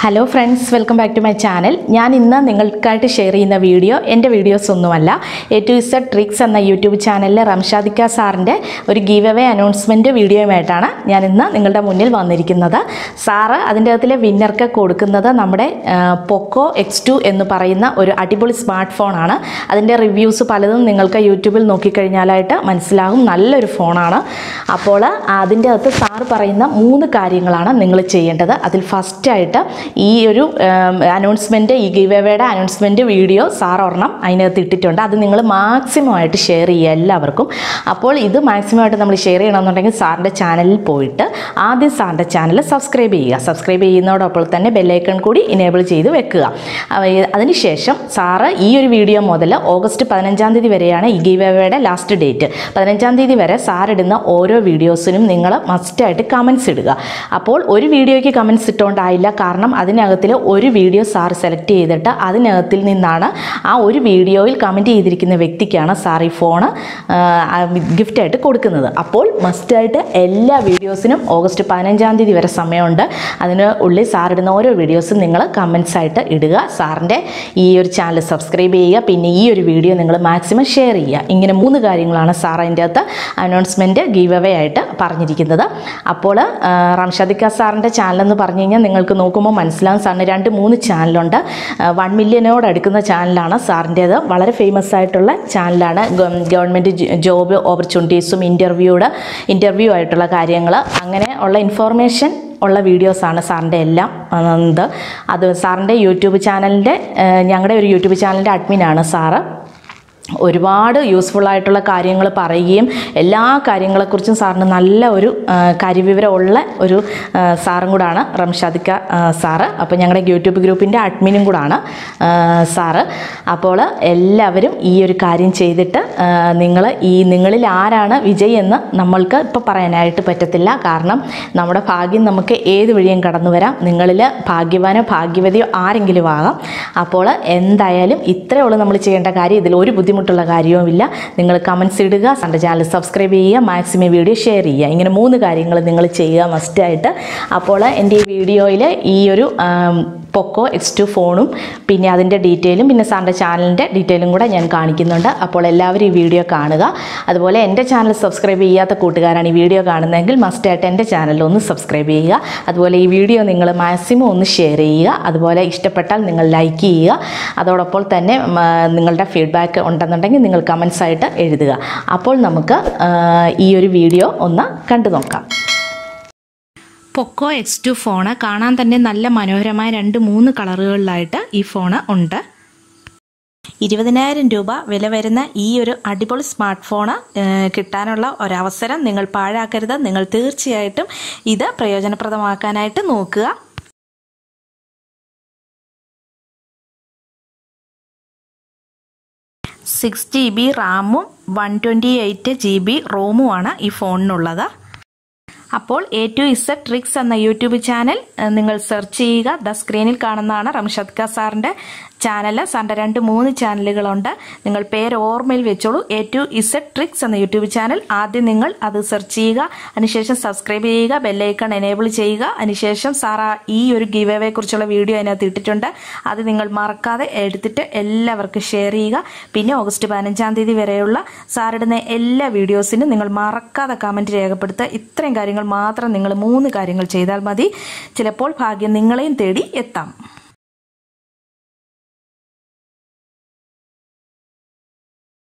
hello friends welcome back to my channel ഞാൻ ഇന്ന് നിങ്ങൾക്കായിട്ട് ഷെയർ ചെയ്യുന്ന വീഡിയോ എൻ്റെ വീഡിയോസ് ഒന്നുമല്ല എ ടു ഇസഡ് ട്രിക്സ് എന്ന യൂട്യൂബ് ചാനലിൽ റംഷാദിക്ക സാറിൻ്റെ ഒരു ഗീവ് അവേ അനൗൺസ്മെൻറ്റ് വീഡിയോയുമായിട്ടാണ് ഞാൻ ഇന്ന് നിങ്ങളുടെ മുന്നിൽ വന്നിരിക്കുന്നത് സാറ് അതിൻ്റെ അകത്തിലെ വിന്നർക്ക് കൊടുക്കുന്നത് നമ്മുടെ പൊക്കോ എക്സ് ടു എന്ന് പറയുന്ന ഒരു അടിപൊളി സ്മാർട്ട് ഫോണാണ് അതിൻ്റെ റിവ്യൂസ് പലതും നിങ്ങൾക്ക് യൂട്യൂബിൽ നോക്കിക്കഴിഞ്ഞാലായിട്ട് മനസ്സിലാകും നല്ലൊരു ഫോണാണ് അപ്പോൾ അതിൻ്റെ അകത്ത് സാറ് പറയുന്ന മൂന്ന് കാര്യങ്ങളാണ് നിങ്ങൾ ചെയ്യേണ്ടത് അതിൽ ഫസ്റ്റായിട്ട് ഈ ഒരു അനൗൺസ്മെൻറ്റ് ഈ ഗീവ് എവേയുടെ അനൗൺസ്മെൻറ്റ് വീഡിയോ സാർ ഒരെണ്ണം അതിനകത്ത് ഇട്ടിട്ടുണ്ട് അത് നിങ്ങൾ മാക്സിമം ആയിട്ട് ഷെയർ ചെയ്യുക എല്ലാവർക്കും അപ്പോൾ ഇത് മാക്സിമം ആയിട്ട് നമ്മൾ ഷെയർ ചെയ്യണമെന്നുണ്ടെങ്കിൽ സാറിൻ്റെ ചാനലിൽ പോയിട്ട് ആദ്യം സാറിൻ്റെ ചാനൽ സബ്സ്ക്രൈബ് ചെയ്യുക സബ്സ്ക്രൈബ് ചെയ്യുന്നതോടൊപ്പം തന്നെ ബെല്ലൈക്കൺ കൂടി ഇനേബിൾ ചെയ്ത് വെക്കുക അവ- അതിനുശേഷം സാറ് ഈ ഒരു വീഡിയോ മുതൽ ഓഗസ്റ്റ് പതിനഞ്ചാം തീയതി വരെയാണ് ഈ ഗീവ് എവേയുടെ ലാസ്റ്റ് ഡേറ്റ് പതിനഞ്ചാം തീയതി വരെ സാർ ഇടുന്ന ഓരോ വീഡിയോസിനും നിങ്ങൾ മസ്റ്റായിട്ട് കമൻസ് ഇടുക അപ്പോൾ ഒരു വീഡിയോയ്ക്ക് കമൻസ് ഇട്ടുകൊണ്ടായില്ല കാരണം അതിനകത്തിൽ ഒരു വീഡിയോ സാർ സെലക്ട് ചെയ്തിട്ട് അതിനകത്തിൽ നിന്നാണ് ആ ഒരു വീഡിയോയിൽ കമൻറ്റ് ചെയ്തിരിക്കുന്ന വ്യക്തിക്കാണ് സാർ ഈ ഫോണ് ഗിഫ്റ്റായിട്ട് കൊടുക്കുന്നത് അപ്പോൾ മസ്റ്റായിട്ട് എല്ലാ വീഡിയോസിനും ഓഗസ്റ്റ് പതിനഞ്ചാം തീയതി വരെ സമയമുണ്ട് അതിന് ഉള്ളിൽ സാർ ഇടുന്ന ഓരോ വീഡിയോസും നിങ്ങൾ കമൻസ് ആയിട്ട് ഇടുക സാറിൻ്റെ ഈ ഒരു ചാനൽ സബ്സ്ക്രൈബ് ചെയ്യുക പിന്നെ ഈ ഒരു വീഡിയോ നിങ്ങൾ മാക്സിമം ഷെയർ ചെയ്യുക ഇങ്ങനെ മൂന്ന് കാര്യങ്ങളാണ് സാർ അതിൻ്റെ അകത്ത് അനൗൺസ്മെൻറ്റ് ഗീവ് അവേ ആയിട്ട് പറഞ്ഞിരിക്കുന്നത് അപ്പോൾ റംഷാദിക്ക സാറിൻ്റെ ചാനലെന്ന് പറഞ്ഞു കഴിഞ്ഞാൽ നിങ്ങൾക്ക് നോക്കുമ്പോൾ മനസ്സിലാവും സാറിന് രണ്ട് മൂന്ന് ചാനലുണ്ട് വൺ മില്യനോട് അടുക്കുന്ന ചാനലാണ് സാറിൻ്റേത് വളരെ ഫേമസ് ആയിട്ടുള്ള ചാനലാണ് ഗവൺമെൻറ് ജോബ് ഓപ്പർച്യൂണിറ്റീസും ഇൻ്റർവ്യൂയുടെ ഇൻ്റർവ്യൂ ആയിട്ടുള്ള കാര്യങ്ങൾ അങ്ങനെ ഉള്ള ഇൻഫോർമേഷൻ ഉള്ള വീഡിയോസാണ് സാറിൻ്റെ എല്ലാം ഇത് അത് സാറിൻ്റെ യൂട്യൂബ് ചാനലിൻ്റെ ഞങ്ങളുടെ ഒരു യൂട്യൂബ് ചാനലിൻ്റെ അഡ്മിനാണ് സാറ് ഒരുപാട് യൂസ്ഫുൾ ആയിട്ടുള്ള കാര്യങ്ങൾ പറയുകയും എല്ലാ കാര്യങ്ങളെക്കുറിച്ചും സാറിന് നല്ല ഒരു ആ, കാര്യവിവരമുള്ള ഒരു ആ, സാറും കൂടാണ് റംഷാദിക്ക ആ, സാറ് അപ്പോൾ ഞങ്ങളുടെ യൂട്യൂബ് ഗ്രൂപ്പിൻ്റെ അഡ്മിനും കൂടാണ് ആ, സാറ് അപ്പോൾ എല്ലാവരും ഈ ഒരു കാര്യം ചെയ്തിട്ട് നിങ്ങൾ ഈ നിങ്ങളിൽ ആരാണ് വിജയ് എന്ന് നമ്മൾക്ക് ഇപ്പോൾ പറയാനായിട്ട് പറ്റത്തില്ല കാരണം നമ്മുടെ ഭാഗ്യം നമുക്ക് ഏത് വഴിയും കടന്നു വരാം നിങ്ങളിൽ ഭാഗ്യവാനോ ഭാഗ്യവതിയോ ആരെങ്കിലും ആകാം അപ്പോൾ എന്തായാലും ഇത്രയേ ഉള്ളൂ നമ്മൾ ചെയ്യേണ്ട കാര്യം ഇതിൽ ഒരു ബുദ്ധിമുട്ടുള്ള കാര്യവുമില്ല നിങ്ങൾ കമൻസ് ഇടുക എൻ്റെ ചാനൽ സബ്സ്ക്രൈബ് ചെയ്യുക മാക്സിമം വീഡിയോ ഷെയർ ചെയ്യുക ഇങ്ങനെ മൂന്ന് കാര്യങ്ങൾ നിങ്ങൾ ചെയ്യുക മസ്റ്റായിട്ട് അപ്പോൾ എൻ്റെ ഈ വീഡിയോയിൽ ഈ ഒരു ആം, പൊക്കോ എക്സ് ടു ഫോണും പിന്നെ അതിൻ്റെ ഡീറ്റെയിലും പിന്നെ സാറിൻ്റെ ചാനലിൻ്റെ ഡീറ്റെയിലും കൂടെ ഞാൻ കാണിക്കുന്നുണ്ട് അപ്പോൾ എല്ലാവരും ഈ വീഡിയോ കാണുക അതുപോലെ എൻ്റെ ചാനൽ സബ്സ്ക്രൈബ് ചെയ്യാത്ത കൂട്ടുകാരാണ് ഈ വീഡിയോ കാണുന്നതെങ്കിൽ മസ്റ്റായിട്ട് എൻ്റെ ചാനലിൽ ഒന്ന് സബ്സ്ക്രൈബ് ചെയ്യുക അതുപോലെ ഈ വീഡിയോ നിങ്ങൾ മാക്സിമം ഒന്ന് ഷെയർ ചെയ്യുക അതുപോലെ ഇഷ്ടപ്പെട്ടാൽ നിങ്ങൾ ലൈക്ക് ചെയ്യുക അതോടൊപ്പം തന്നെ ഉം, ആ, നിങ്ങളുടെ ഫീഡ്ബാക്ക് ഉണ്ടെന്നുണ്ടെങ്കിൽ നിങ്ങൾ കമൻസ് ആയിട്ട് എഴുതുക അപ്പോൾ നമുക്ക് ആ, ഈ ഒരു വീഡിയോ ഒന്ന് കണ്ടു നോക്കാം പൊക്കോ എക്സ് ടു ഫോണ് കാണാൻ തന്നെ നല്ല മനോഹരമായ രണ്ട് മൂന്ന് കളറുകളിലായിട്ട് ഈ ഫോണ് ഉണ്ട് ഇരുപതിനായിരം രൂപ വില വരുന്ന ഈ ഒരു അടിപൊളി സ്മാർട്ട് ഫോണ് ഏഹ്, കിട്ടാനുള്ള ഒരവസരം നിങ്ങൾ പാഴാക്കരുത് നിങ്ങൾ തീർച്ചയായിട്ടും ഇത് പ്രയോജനപ്രദമാക്കാനായിട്ട് നോക്കുക സിക്സ് ജി ബി റാമും one twenty eight G B റോമുമാണ് ഈ ഫോണിനുള്ളത് അപ്പോൾ എ ടു ഇസഡ് ട്രിക്സ് എന്ന യൂട്യൂബ് ചാനൽ ഏഹ്, നിങ്ങൾ സെർച്ച് ചെയ്യുക ദ സ്ക്രീനിൽ കാണുന്നതാണ് റംഷദ് ഖാ സാറിന്റെ ചാനൽ സാറിന്റെ രണ്ട് മൂന്ന് ചാനലുകളുണ്ട് നിങ്ങൾ പേര് ഓർമ്മയിൽ വെച്ചോളൂ എ ടു ഇസഡ് ട്രിക്സ് എന്ന യൂട്യൂബ് ചാനൽ ആദ്യം നിങ്ങൾ അത് സെർച്ച് ചെയ്യുക അതിനുശേഷം സബ്സ്ക്രൈബ് ചെയ്യുക ബെല്ലൈക്കൺ എനേബിൾ ചെയ്യുക അതിനുശേഷം സാർ ആ ഈ ഒരു ഗിവ് അവേ കുറിച്ചുള്ള വീഡിയോ അതിനകത്ത് ഇട്ടിട്ടുണ്ട് അത് നിങ്ങൾ മറക്കാതെ എടുത്തിട്ട് എല്ലാവർക്കും ഷെയർ ചെയ്യുക പിന്നെ ഓഗസ്റ്റ് പതിനഞ്ചാം തീയതി വരെയുള്ള സാറിടുന്ന എല്ലാ വീഡിയോസിനും നിങ്ങൾ മറക്കാതെ കമൻറ്റ് രേഖപ്പെടുത്തുക ഇത്രയും കാര്യങ്ങൾ മാത്രം നിങ്ങൾ മൂന്ന് കാര്യങ്ങൾ ചെയ്താൽ മതി ചിലപ്പോൾ ഭാഗ്യം നിങ്ങളെയും തേടി എത്താം